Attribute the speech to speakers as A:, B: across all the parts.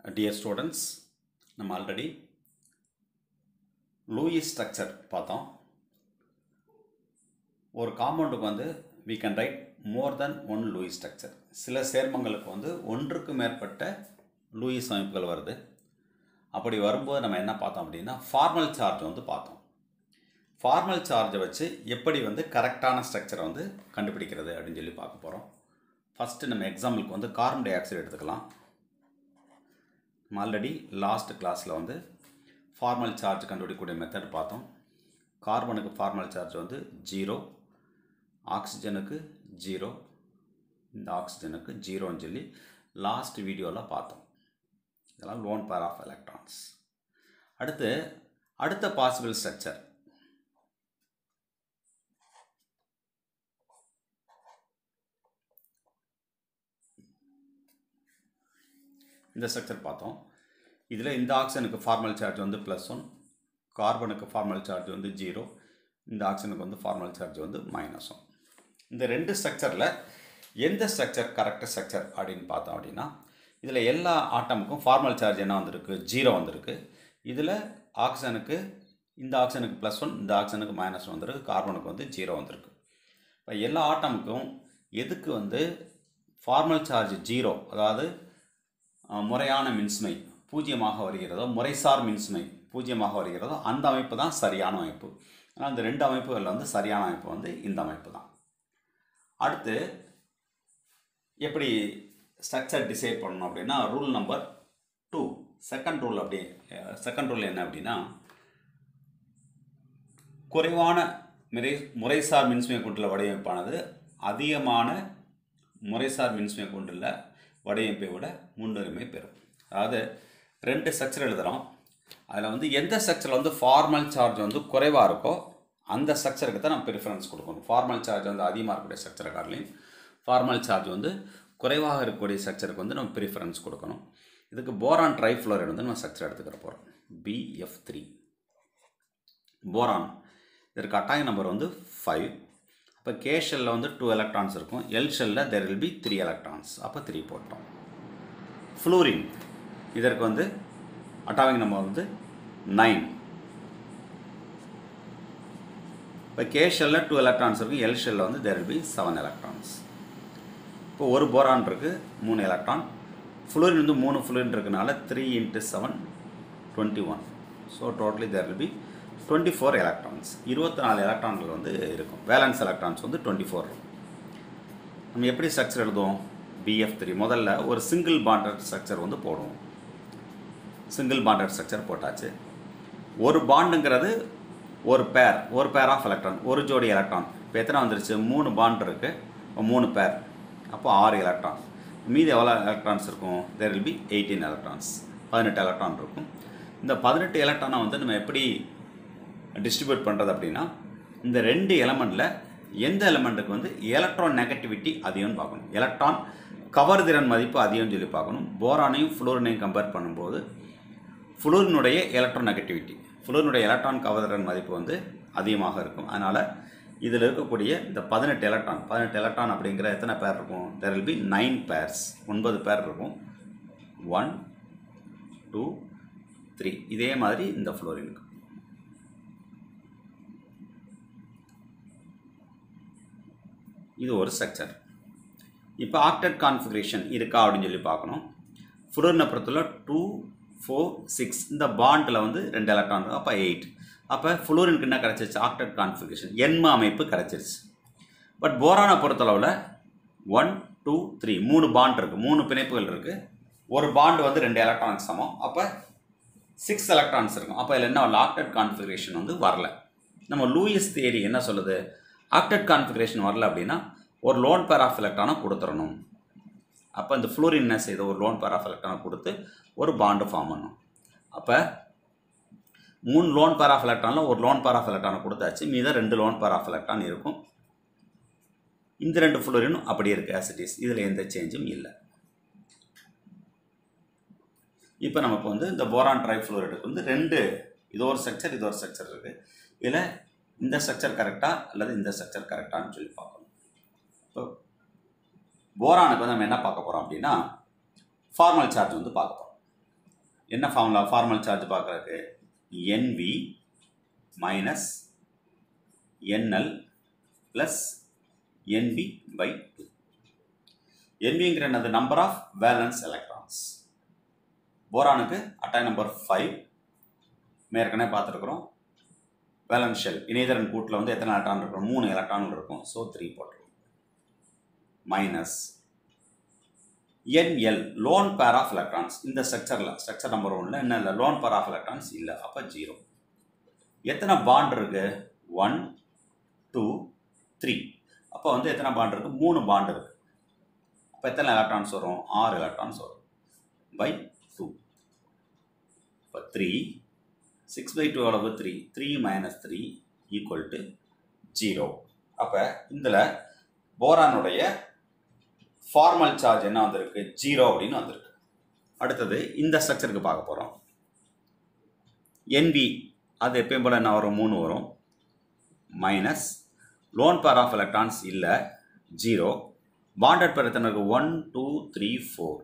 A: dear students நம்ம already Lewis structure பார்த்தோம் ஒரு காம்பவுண்டுக்கு வந்து we can write more than one Lewis structure சில சேர்மங்களுக்கு வந்து ஒன்றுக்கு மேற்பட்ட லூயிஸ் அமைப்புகள் வருது அப்படி வரும்போது நம்ம என்ன பார்த்தோம் அப்படின்னா ஃபார்மல் சார்ஜ் வந்து பார்த்தோம் ஃபார்மல் சார்ஜை வச்சு எப்படி வந்து கரெக்டான ஸ்ட்ரக்சரை வந்து கண்டுபிடிக்கிறது அப்படின்னு சொல்லி பார்க்க போகிறோம் ஃபஸ்ட்டு நம்ம எக்ஸாம்பிளுக்கு வந்து கார்பன் டை ஆக்சைடு எடுத்துக்கலாம் நம்ம ஆல்ரெடி லாஸ்ட் கிளாஸில் வந்து ஃபார்மல் சார்ஜ் கண்டுபிடிக்கக்கூடிய மெத்தட் பார்த்தோம் கார்பனுக்கு ஃபார்மல் சார்ஜ் வந்து ஜீரோ ஆக்சிஜனுக்கு ஜீரோ இந்த ஆக்சிஜனுக்கு ஜீரோன்னு சொல்லி லாஸ்ட் வீடியோவில் பார்த்தோம் இதெல்லாம் லோன் பேர் ஆஃப் எலக்ட்ரான்ஸ் அடுத்து அடுத்த பாசிபிள் ஸ்ட்ரக்சர் இந்த ஸ்ட்ரக்சர் பார்த்தோம் இதில் இந்த ஆக்சிஜனுக்கு ஃபார்மல் சார்ஜ் வந்து ப்ளஸ் ஒன் கார்பனுக்கு ஃபார்மல் சார்ஜ் வந்து ஜீரோ இந்த ஆக்சிஜனுக்கு வந்து ஃபார்மல் சார்ஜ் வந்து மைனஸ் ஒன் இந்த ரெண்டு ஸ்ட்ரக்சரில் எந்த ஸ்ட்ரக்சர் கரெக்ட் ஸ்ட்ரக்சர் அப்படின்னு பார்த்தோம் அப்படின்னா இதில் எல்லா ஆட்டமுக்கும் ஃபார்மல் சார்ஜ் என்ன வந்திருக்கு ஜீரோ வந்திருக்கு இதில் ஆக்சிஜனுக்கு இந்த ஆக்சிஜனுக்கு ப்ளஸ் ஒன் இந்த ஆக்சிஜனுக்கு மைனஸ் வந்திருக்கு கார்பனுக்கு வந்து ஜீரோ வந்திருக்கு இப்போ எல்லா ஆட்டமுக்கும் எதுக்கு வந்து ஃபார்மல் சார்ஜ் ஜீரோ அதாவது அஹ், முறையான மின்சுமை பூஜ்ஜியமாக வருகிறதோ முறைசார் மின்சுமை பூஜ்ஜியமாக வருகிறதோ அந்த அமைப்பு தான் சரியான அமைப்பு ஆனால் இந்த ரெண்டு அமைப்புகளில் வந்து சரியான அமைப்பு வந்து இந்த அமைப்பு தான் அடுத்து எப்படி ஸ்ட்ரக்சர் டிசைட் பண்ணணும் அப்படின்னா rule number two second rule அப்படி செகண்ட் ரூல் என்ன அப்படின்னா குறைவான முறை முறைசார் மின்சுமை கொண்டுள்ள வடிவமைப்பானது அதிகமான முறைசார் மின்சுமை கொண்டுள்ள வடிவமைப்பை விட முன்னுரிமை பெறும் அதாவது ரெண்டு ஸ்ட்ரக்சர் எழுதுகிறோம் அதில் வந்து எந்த ஸ்ட்ரக்சரில் வந்து ஃபார்மல் சார்ஜ் வந்து குறைவாக இருக்கோ அந்த ஸ்ட்ரக்சருக்கு தான் நம்ம ப்ரிஃபரன்ஸ் கொடுக்கணும் ஃபார்மல் சார்ஜ் வந்து அதிகமாக இருக்கக்கூடிய ஸ்ட்ரக்சரை காட்டிலையும் ஃபார்மல் சார்ஜ் வந்து குறைவாக இருக்கக்கூடிய ஸ்ட்ரக்சருக்கு வந்து நம்ம ப்ரிஃபரன்ஸ் கொடுக்கணும் இதுக்கு போரான் ட்ரைஃப்ளோரைடு வந்து நம்ம ஸ்ட்ரக்சர் எடுத்துக்கிற போகிறோம் பிஎஃப் த்ரீ போரான் இதற்கு அட்டாக் நம்பர் வந்து ஃபைவ் அப்போ கே ஷெல்லில் வந்து டூ எலக்ட்ரான்ஸ் இருக்கும் எல் ஷெல்லில் there will be three electrons அப்போ த்ரீ போட்டோம் ஃப்ளூரின் இதற்கு வந்து அட்டாமிக் நம்பர் வந்து நைன் இப்போ கே ஷெல்லில் டூ எலக்ட்ரான்ஸ் இருக்கும் எல் ஷெல்லில் வந்து there will be seven electrons இப்போ ஒரு போரான் இருக்குது மூணு எலக்ட்ரான் ஃப்ளூரின் வந்து மூணு ஃப்ளூரின் இருக்கனால three into seven twenty one so totally there will be twenty four electrons இருபத்தி நாலு எலக்ட்ரான்கள் வந்து இருக்கும் வேலன்ஸ் எலக்ட்ரான்ஸ் வந்து டுவெண்ட்டி ஃபோர் இருக்கும் நம்ம எப்படி ஸ்ட்ரக்சர் எழுதுவோம் பிஎஃப் த்ரீ முதல்ல ஒரு சிங்கிள் பாண்டட் ஸ்ட்ரக்சர் வந்து போடுவோம் சிங்கிள் பாண்டட் ஸ்ட்ரக்சர் போட்டாச்சு ஒரு பாண்டுங்கிறது ஒரு பேர் ஒரு பேர் ஆஃப் எலக்ட்ரான் ஒரு ஜோடி எலக்ட்ரான் இப்போ எத்தனை வந்துருச்சு மூணு பாண்ட் இருக்குது மூணு பேர் அப்போ ஆறு எலக்ட்ரான் மீதி எவ்வளோ எலக்ட்ரான்ஸ் இருக்கும் there will be eighteen electrons பதினெட்டு எலக்ட்ரான் இருக்கும் இந்த பதினெட்டு எலக்ட்ரானை வந்து நம்ம எப்படி டிஸ்ட்ரிபியூட் பண்ணுறது அப்படின்னா இந்த ரெண்டு எலமெண்ட்டில் எந்த எலமெண்ட்டுக்கு வந்து எலக்ட்ரான் நெகட்டிவிட்டி அதிகம்னு பார்க்கணும் எலக்ட்ரான் கவர் திறன் மதிப்பு அதிகம்னு சொல்லி பார்க்கணும் போரானையும் ஃப்ளோரினையும் கம்பேர் பண்ணும்போது ஃப்ளூரினுடைய எலக்ட்ரான் நெகட்டிவிட்டி ஃப்ளூரினுடைய எலக்ட்ரான் கவர்திறன் மதிப்பு வந்து அதிகமாக இருக்கும் அதனால் இதில் இருக்கக்கூடிய இந்த பதினெட்டு எலக்ட்ரான் பதினெட்டு எலக்ட்ரான் அப்படிங்கிற எத்தனை பேர் இருக்கும் there will be nine pairs ஒன்பது பேர் இருக்கும் ஒன் டூ த்ரீ இதே மாதிரி இந்த ஃப்ளோரினுக்கு இது ஒரு ஸ்ட்ரக்சர் இப்போ ஆக்டட் கான்ஃபிகரேஷன் இருக்கா அப்படின்னு சொல்லி பார்க்கணும் ஃப்ளோரினை பொறுத்தவரை டூ ஃபோர் சிக்ஸ் இந்த பாண்டில் வந்து ரெண்டு எலக்ட்ரான் இருக்கும் அப்போ எயிட் அப்போ ஃப்ளோரினுக்கு என்ன கிடச்சிருச்சு ஆக்டட் கான்ஃபிகரேஷன் எண்ம அமைப்பு கிடச்சிருச்சு பட் போரானை பொறுத்தளவில் ஒன் டூ த்ரீ மூணு பாண்ட் இருக்குது மூணு பிணைப்புகள் இருக்குது ஒரு பாண்ட் வந்து ரெண்டு எலக்ட்ரான் சமம் அப்போ சிக்ஸ் எலக்ட்ரான்ஸ் இருக்கும் அப்போ இதில் என்ன வரல ஆக்டட் கான்ஃபிகரேஷன் வந்து வரல நம்ம லூயிஸ் தியரி என்ன சொல்லுது ஆக்டட் கான்ஃபிகரேஷன் வரல அப்படின்னா ஒரு லோன் பேர் ஆஃப் எலக்ட்ரானை கொடுத்துடணும் அப்போ இந்த ஃப்ளூரின் என்ன செய்யுது ஒரு லோன் பேர் ஆஃப் எலக்ட்ரானை கொடுத்து ஒரு பாண்டு ஃபார்ம் பண்ணும் அப்போ மூணு லோன் பேர் ஆஃப் எலக்ட்ரானில் ஒரு லோன் பேர் ஆஃப் எலக்ட்ரானை கொடுத்தாச்சு மீதம் ரெண்டு லோன் பேர் ஆஃப் எலக்ட்ரான் இருக்கும் இந்த ரெண்டு ஃப்ளோரினும் அப்படியே இருக்குது ஆசிட்டிஸ் இதில் எந்த சேஞ்சும் இல்லை இப்போ நமக்கு வந்து இந்த போரான் ட்ரைஃப்ளோரைடுக்கு வந்து ரெண்டு இது ஒரு ஸ்ட்ரக்சர் இது ஒரு ஸ்ட்ரக்சர் இருக்குது இதில் இந்த ஸ்ட்ரக்சர் கரெக்டாக அல்லது இந்த ஸ்ட்ரக்சர் கரெக்டான்னு சொல்லி பார்க்கணும் இப்போ போரானுக்கு வந்து நம்ம என்ன பார்க்க போகிறோம் அப்படின்னா ஃபார்மல் சார்ஜ் வந்து பார்க்க போகிறோம் என்ன ஃபார்முலா ஃபார்மல் சார்ஜ் பார்க்குறதுக்கு NV minus NL plus NB by two என்விங்கிற என்னது நம்பர் ஆஃப் வேலன்ஸ் எலக்ட்ரான்ஸ் போரானுக்கு அட்டை நம்பர் ஃபைவ் ஏற்கனவே பார்த்துருக்குறோம் வேலன்ஸ் ஷெல் இணையதரன் கூட்டில் வந்து எத்தனை எலக்ட்ரான் இருக்கும் மூணு எலக்ட்ரான் இருக்கும் ஸோ த்ரீ போட்டுருவோம் minus NL lone pair of electrons இந்த ஸ்ட்ரக்சரில் ஸ்ட்ரக்சர் நம்பர் ஒன்ல என்ன இல்லை லோன் பேர் ஆஃப் எலக்ட்ரான்ஸ் இல்லை அப்போ ஜீரோ எத்தனை பாண்ட் இருக்கு ஒன் டூ த்ரீ அப்போ வந்து எத்தனை பாண்ட் இருக்கு மூணு பாண்ட் இருக்கு அப்போ எத்தனை எலக்ட்ரான்ஸ் வரும் ஆறு எலக்ட்ரான்ஸ் வரும் பை டூ இப்போ த்ரீ சிக்ஸ் பை டூ எவ்வளவு three three minus three equal to zero அப்போ இதில் போரானுடைய ஃபார்மல் சார்ஜ் என்ன வந்திருக்கு ஜீரோ அப்படின்னு வந்திருக்கு அடுத்தது இந்த ஸ்ட்ரக்சருக்கு பார்க்க போகிறோம் என்பி அது எப்பயும் போல் என்ன வரும் மூணு வரும் minus lone pair of electrons இல்லை ஜீரோ பாண்டட் பேர் எத்தனை இருக்குது ஒன் டூ த்ரீ ஃபோர்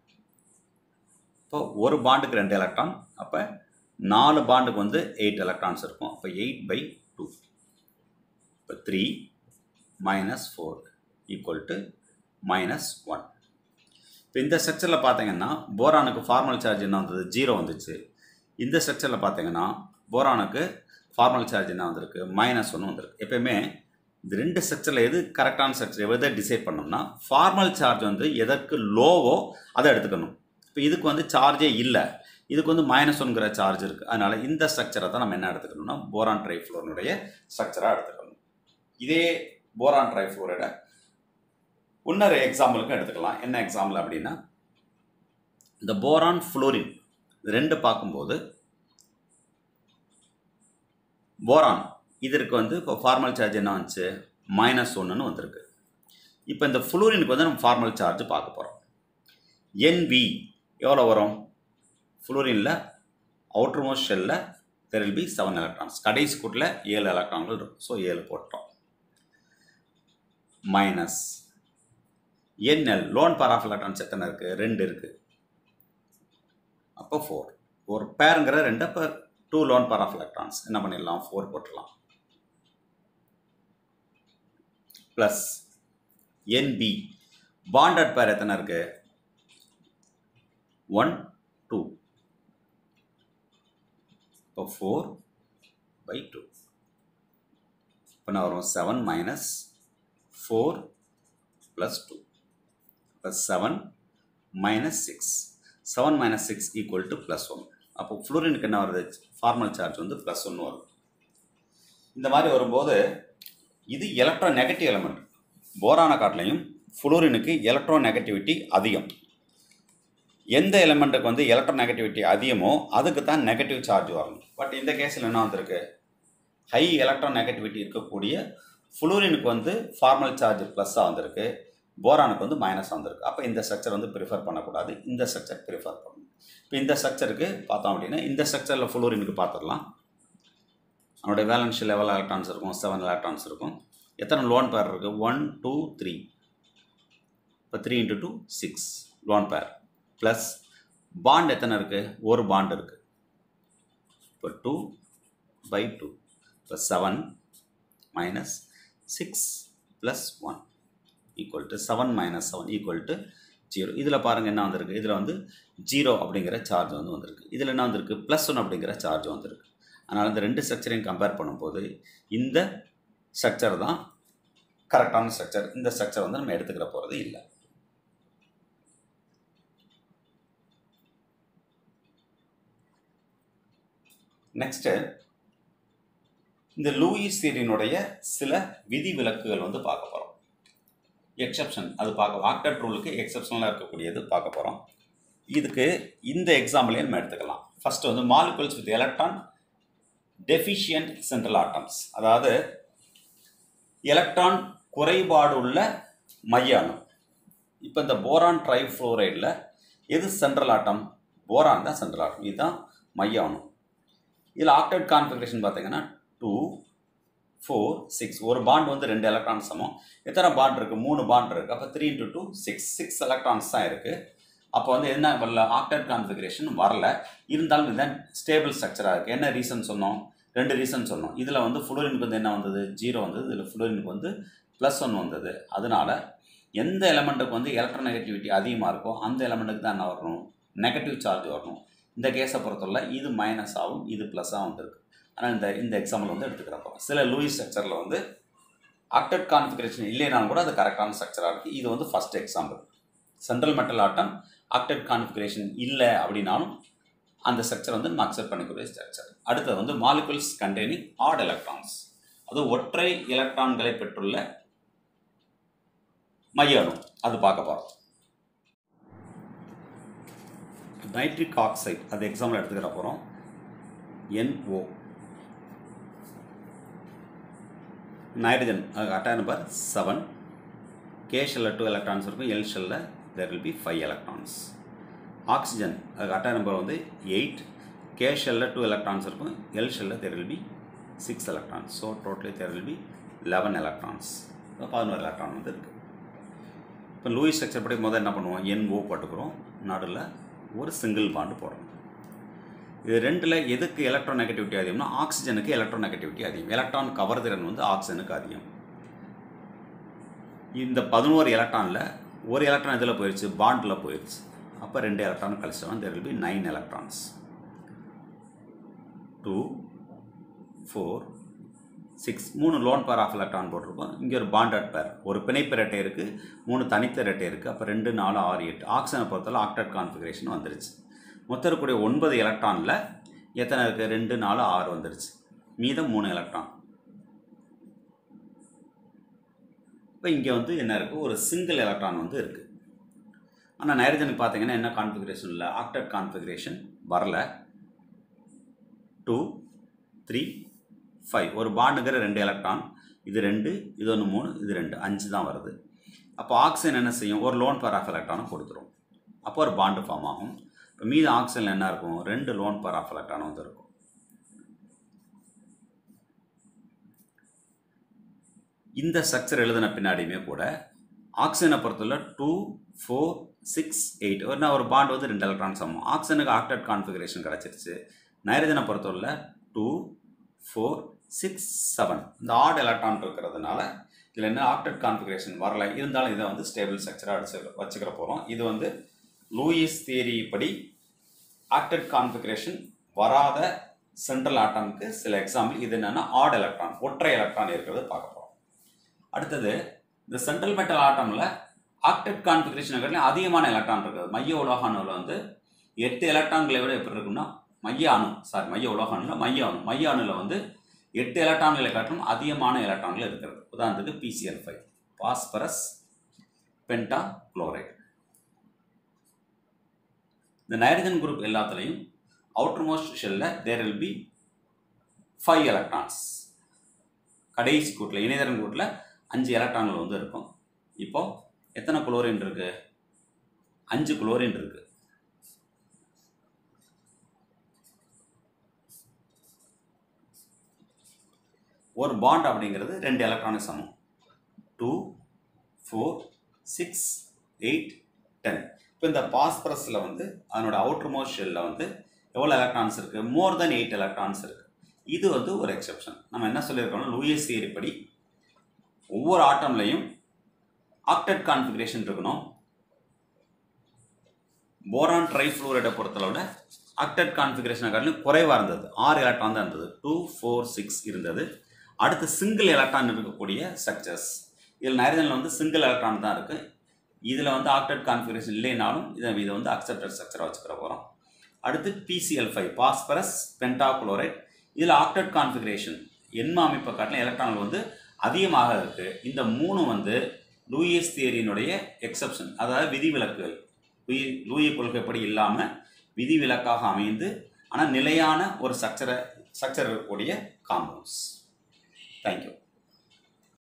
A: இப்போ ஒரு பாண்டுக்கு ரெண்டு எலக்ட்ரான் அப்போ நாலு பாண்டுக்கு வந்து எயிட் எலக்ட்ரான்ஸ் இருக்கும் அப்போ எயிட் பை டூ இப்போ three minus four equal to minus one இப்போ இந்த ஸ்ட்ரக்சரில் பார்த்தீங்கன்னா போரானுக்கு ஃபார்மல் சார்ஜ் என்ன வந்தது ஜீரோ வந்துச்சு இந்த ஸ்ட்ரக்சரில் பார்த்தீங்கன்னா போரானுக்கு ஃபார்மல் சார்ஜ் என்ன வந்திருக்கு மைனஸ் ஒன்று வந்திருக்கு எப்பயுமே இந்த ரெண்டு ஸ்ட்ரக்சரில் எது கரெக்டான ஸ்ட்ரக்சர் எதை டிசைட் பண்ணோம்னா ஃபார்மல் சார்ஜ் வந்து எதற்கு லோவோ அதை எடுத்துக்கணும் இப்போ இதுக்கு வந்து சார்ஜே இல்லை இதுக்கு வந்து மைனஸ் ஒன்கிற சார்ஜ் இருக்குது அதனால் இந்த ஸ்ட்ரக்சரை தான் நம்ம என்ன எடுத்துக்கணும்னா போரான் ட்ரைஃப்ளோரினுடைய ஸ்ட்ரக்சராக எடுத்துக்கணும் இதே போரான் ட்ரைஃப்ளோரைட இன்னொரு எக்ஸாம்பிளுக்கும் எடுத்துக்கலாம் என்ன எக்ஸாம்பிள் அப்படின்னா இந்த போரான் ஃப்ளோரின் ரெண்டு பார்க்கும்போது போரான் இதற்கு வந்து இப்போ ஃபார்மல் சார்ஜ் என்ன வந்துச்சு மைனஸ் ஒன்றுன்னு வந்திருக்கு இப்போ இந்த ஃப்ளூரினுக்கு வந்து நம்ம ஃபார்மல் சார்ஜ் பார்க்க போகிறோம் என்வி எவ்வளோ வரும் ஃப்ளூரினில் அவுட்டர் மோஸ்ட் ஷெல்லில் there will be seven electrons கடைசி கூட்டில் ஏழு எலக்ட்ரான்கள் இருக்கும் ஸோ ஏழு போட்டோம் minus NL lone pair of electrons எத்தனை இருக்குது ரெண்டு இருக்குது அப்போ ஃபோர் ஒரு பேருங்கிற ரெண்டு அப்போ two lone pair of electrons என்ன பண்ணிடலாம் ஃபோர் போட்டுடலாம் ப்ளஸ் என்பி பாண்டட் பேர் எத்தனை இருக்கு ஒன் டூ இப்போ ஃபோர் பை டூ இப்போ நான் வரும் seven minus four plus two plus seven minus six seven minus six equal to plus one அப்போ ஃப்ளூரினுக்கு என்ன வருது ஃபார்மல் சார்ஜ் வந்து ப்ளஸ் ஒன்று வரும் இந்த மாதிரி வரும்போது இது எலக்ட்ரோ நெகட்டிவ் எலமெண்ட் போரான காட்டிலையும் ஃப்ளூரினுக்கு எலக்ட்ரோ நெகட்டிவிட்டி அதிகம் எந்த எலமெண்ட்டுக்கு வந்து எலக்ட்ரோ நெகட்டிவிட்டி அதிகமோ அதுக்கு தான் நெகட்டிவ் சார்ஜ் வரணும் பட் இந்த கேஸில் என்ன வந்திருக்கு ஹை எலக்ட்ரோ நெகட்டிவிட்டி இருக்கக்கூடிய ஃப்ளூரினுக்கு வந்து ஃபார்மல் சார்ஜ் ப்ளஸ்ஸாக வந்திருக்கு போரானுக்கு வந்து மைனஸ் வந்திருக்கு அப்போ இந்த ஸ்ட்ரக்சர் வந்து ப்ரிஃபர் பண்ணக்கூடாது இந்த ஸ்ட்ரக்சர் ப்ரிஃபர் பண்ணணும் இப்போ இந்த ஸ்ட்ரக்சருக்கு பார்த்தோம் அப்படின்னா இந்த ஸ்ட்ரக்சரில் ஃப்ளூரினுக்கு பார்த்துடலாம் அவனுடைய வேலன்ஷியல் லெவல் எலக்ட்ரான்ஸ் இருக்கும் செவன் எலக்ட்ரான்ஸ் இருக்கும் எத்தனை லோன் பேர் இருக்குது ஒன் டூ த்ரீ இப்போ three into two six lone pair plus bond எத்தனை இருக்குது ஒரு பாண்ட் இருக்குது இப்போ டூ பை டூ இப்போ seven minus six plus one equal to seven minus seven equal to zero இதில் பாருங்கள் என்ன வந்திருக்கு இதில் வந்து ஜீரோ அப்படிங்கிற சார்ஜ் வந்து வந்திருக்கு இதில் என்ன வந்திருக்கு ப்ளஸ் ஒன் அப்படிங்கிற சார்ஜ் வந்திருக்கு அதனால் இந்த ரெண்டு ஸ்ட்ரக்சரையும் கம்பேர் பண்ணும்போது இந்த ஸ்ட்ரக்சர் தான் கரெக்டான ஸ்ட்ரக்சர் இந்த ஸ்ட்ரக்சர் வந்து நம்ம எடுத்துக்கிற போகிறது இல்லை நெக்ஸ்ட்டு இந்த லூயிஸ் சீரினுடைய சில விதிவிலக்குகள் வந்து பார்க்க போகிறோம் எக்ஸப்ஷன் அது பார்க்க ஆக்டர் ரூலுக்கு எக்ஸப்ஷனலாக இருக்கக்கூடியது பார்க்க போகிறோம் இதுக்கு இந்த எக்ஸாம்பிளே நம்ம எடுத்துக்கலாம் ஃபஸ்ட்டு வந்து molecules with electron deficient central atoms அதாவது எலக்ட்ரான் குறைபாடு உள்ள மைய அணு இப்போ இந்த போரான் ட்ரைஃப்ளோரைடில் எது சென்ட்ரல் ஆட்டம் போரான் தான் சென்ட்ரல் ஆட்டம் இதுதான் மைய அணு இதில் ஆக்டட் கான்ஃபிகரேஷன் பார்த்தீங்கன்னா டூ ஃபோர் சிக்ஸ் ஒரு பாண்ட் வந்து ரெண்டு எலக்ட்ரான் சமம் எத்தனை பாண்ட் இருக்குது மூணு பாண்ட் இருக்குது அப்போ three into two six six electrons தான் இருக்குது அப்போ வந்து என்ன வரல ஆக்டட் கான்ஃபிகரேஷன் வரல இருந்தாலும் இதுதான் ஸ்டேபிள் ஸ்ட்ரக்சராக இருக்குது என்ன ரீசன் சொன்னோம் ரெண்டு ரீசன் சொன்னோம் இதில் வந்து ஃப்ளோரினுக்கு வந்து என்ன வந்தது ஜீரோ வந்தது இதில் ஃப்ளோரினுக்கு வந்து ப்ளஸ் ஒன் வந்தது அதனால எந்த எலமெண்ட்டுக்கு வந்து எலக்ட்ரோநெகட்டிவிட்டி அதிகமாக இருக்கோ அந்த எலமெண்ட்டுக்கு தான் என்ன வரணும் நெகட்டிவ் சார்ஜ் வரணும் இந்த கேஸை பொறுத்தவரை இது மைனஸ் ஆகும் இது ப்ளஸ்ஸாக வந்திருக்கு ஆனால் இந்த இந்த எக்ஸாம்பிள் வந்து எடுத்துக்கிறப்போ சில லூயிஸ் ஸ்ட்ரக்சரில் வந்து ஆக்டட் கான்ஃபிகரேஷன் இல்லைனாலும் கூட அது கரெக்டான ஸ்ட்ரக்சராக இருக்குது இது வந்து first example central metal atom octet configuration இல்லை அப்படின்னாலும் அந்த ஸ்ட்ரக்சர் வந்து நம்ம அக்செப்ட் பண்ணிக்கூடிய ஸ்ட்ரக்சர் அடுத்தது வந்து மாலிகுல்ஸ் கண்டெய்னிங் ஆட் எலக்ட்ரான்ஸ் அது ஒற்றை எலக்ட்ரான்களை பெற்றுள்ள மைய அணு அது பார்க்க போகிறோம் நைட்ரிக் ஆக்சைடு அது எக்ஸாம்பிள் எடுத்துக்கிற போகிறோம் NO நைட்ரஜன் அது அட்டாக் நம்பர் செவன் கே ஷெல்லில் டூ எலக்ட்ரான்ஸ் இருக்கும் எல் ஷெல்லில் there will be five electrons oxygen அது அட்டாக் நம்பர் வந்து எயிட் கே ஷெல்லில் டூ எலக்ட்ரான்ஸ் இருக்கும் எல் ஷெல்லில் there will be six electrons so totally there will be eleven electrons பதினோரு electron வந்து இருக்குது இப்போ லூயிஸ் ஸ்ட்ரக்சர் படி முதல்ல என்ன பண்ணுவோம் NO போட்டுக்கிறோம் நடுவில் ஒரு சிங்கிள் பாண்டு போடுறோம் இது ரெண்டில் எதுக்கு எலக்ட்ரோ நெகட்டிவிட்டி அதிகம்னா ஆக்சிஜனுக்கு எலக்ட்ரோ நெகட்டிவிட்டி அதிகம் எலக்ட்ரான் கவர்திறன் வந்து ஆக்சிஜனுக்கு அதிகம் இந்த பதினோரு எலக்ட்ரானில் ஒரு எலக்ட்ரான் இதில் போயிடுச்சு பாண்டில் போயிடுச்சு அப்போ ரெண்டு எலக்ட்ரான் கழிச்சோம் there will be nine electrons two four six மூணு லோன் பேர் ஆஃப் எலக்ட்ரான் போட்டிருக்கோம் இங்கே ஒரு பாண்டட் பேர் ஒரு பிணைப்பு ரெட்டை இருக்குது மூணு தனித்த ரெட்டை இருக்குது அப்போ ரெண்டு நாலு ஆறு எட்டு ஆக்சிஜனை பொறுத்தவரை ஆக்டட் கான்ஃபிகரேஷன் வந்துருச்சு மொத்தம் இருக்கக்கூடிய ஒன்பது எலக்ட்ரானில் எத்தனை இருக்குது ரெண்டு நாலு ஆறு வந்துருச்சு மீதம் மூணு எலக்ட்ரான் இப்போ இங்கே வந்து என்ன இருக்குது ஒரு சிங்கிள் எலக்ட்ரான் வந்து இருக்குது ஆனால் நைட்ரஜனுக்கு பார்த்தீங்கன்னா என்ன கான்ஃபிகரேஷன் இல்லை ஆக்டட் கான்ஃபிகரேஷன் வரல டூ த்ரீ ஃபைவ் ஒரு பாண்டுங்கிற ரெண்டு எலக்ட்ரான் இது ரெண்டு இது ஒன்று மூணு இது ரெண்டு அஞ்சு தான் வருது அப்போ ஆக்சிஜன் என்ன செய்யும் ஒரு லோன் பேர் ஆஃப் எலக்ட்ரானை கொடுத்துரும் அப்போ ஒரு பாண்டு ஃபார்ம் ஆகும் இப்போ மீது ஆக்சிஜனில் என்ன இருக்கும் ரெண்டு லோன் பேர் ஆஃப் எலக்ட்ரான் வந்து இருக்கும் இந்த ஸ்ட்ரக்சர் எழுதின பின்னாடியுமே கூட ஆக்சிஜனை பொறுத்தவரை டூ ஃபோர் சிக்ஸ் எயிட் ஒரு ஒரு பாண்ட் வந்து ரெண்டு எலக்ட்ரான் சமம் ஆக்சிஜனுக்கு ஆக்டட் கான்ஃபிகரேஷன் கிடச்சிருச்சு நைட்ரஜனை பொறுத்தவரை டூ ஃபோர் சிக்ஸ் செவன் இந்த ஆட் எலக்ட்ரான் இருக்கிறதுனால இதில் என்ன ஆக்டட் கான்ஃபிகரேஷன் வரல இருந்தாலும் இதை வந்து ஸ்டேபிள் ஸ்ட்ரக்சராக அடிச்சு வச்சுக்கிற போகிறோம் இது வந்து லூயிஸ் தியரி படி ஆக்டட் கான்ஃபிகரேஷன் வராத சென்ட்ரல் ஆட்டம்க்கு சில எக்ஸாம்பிள் இது என்னென்னா ஆட் எலக்ட்ரான் ஒற்றை எலக்ட்ரான் இருக்கிறது பார்க்க போகிறோம் அடுத்தது இந்த சென்ட்ரல் மெட்டல் ஆட்டமில் ஆக்டட் கான்ஃபிகரேஷன் அதிகமான எலக்ட்ரான் இருக்குது மைய உலோக அணுவில் வந்து எட்டு எலக்ட்ரான்களை விட எப்படி இருக்குன்னா மைய அணு சாரி மைய உலோக அணுவில் மைய அணு மைய அணுவில் வந்து எட்டு எலக்ட்ரான்களை காட்டிலும் அதிகமான எலக்ட்ரான்கள் இருக்கிறது உதாரணத்துக்கு PCl five phosphorus pentachloride இந்த நைட்ரஜன் குரூப் எல்லாத்துலேயும் அவுட்டர் மோஸ்ட் ஷெல்லில் there will be five electrons கடைசி கூட்டில் இணையதரன் கூட்டில் அஞ்சு எலக்ட்ரான்கள் வந்து இருக்கும் இப்போ எத்தனை குளோரின் இருக்கு அஞ்சு குளோரின் இருக்கு ஒரு பாண்ட் அப்படிங்கிறது ரெண்டு எலக்ட்ரானுக்கு சமம் two four six eight ten இப்போ இந்த பாஸ்பரஸில் வந்து அதனோட அவுட்டர் மோஸ்ட் ஷெல்லில் வந்து எவ்வளோ எலக்ட்ரான்ஸ் இருக்குது மோர் தென் எயிட் எலக்ட்ரான்ஸ் இருக்குது இது வந்து ஒரு எக்ஸெப்ஷன் நம்ம என்ன சொல்லியிருக்கோம்னா லூயிஸ் தியரி படி ஒவ்வொரு ஆட்டம்லையும் ஆக்டட் கான்ஃபிகரேஷன் இருக்கணும் போரான் ட்ரைஃப்ளூரைடை பொறுத்தளவில் ஆக்டட் கான்ஃபிகரேஷன் காட்டிலும் குறைவாக இருந்தது ஆறு எலக்ட்ரான் தான் இருந்தது டூ ஃபோர் சிக்ஸ் இருந்தது அடுத்து சிங்கிள் எலக்ட்ரான் இருக்கக்கூடிய ஸ்ட்ரக்சர்ஸ் இதில் நைட்ரஜனில் வந்து சிங்கிள் எலக்ட்ரான் தான் இருக்குது இதில் வந்து ஆக்டட் கான்ஃபிகரேஷன் இல்லைனாலும் இதை இதை வந்து அக்செப்டட் ஸ்ட்ரக்சராக வச்சுக்கிற போகிறோம் அடுத்து பிசிஎல் ஃபைவ் பாஸ்பரஸ் பென்டாகுளோரைட் இதில் ஆக்டட் கான்ஃபிகரேஷன் எண்ம அமைப்பை காட்டிலும் எலக்ட்ரான்கள் வந்து அதிகமாக இருக்குது இந்த மூணு வந்து லூயிஸ் தியரியினுடைய எக்ஸப்ஷன் அதாவது விதிவிலக்குகள் லூயி லூயி கொள்கைப்படி இல்லாமல் விதிவிலக்காக அமைந்து ஆனால் நிலையான ஒரு ஸ்ட்ரக்சரை ஸ்ட்ரக்சர் இருக்கக்கூடிய காம்பவுண்ட்ஸ் தேங்க்யூ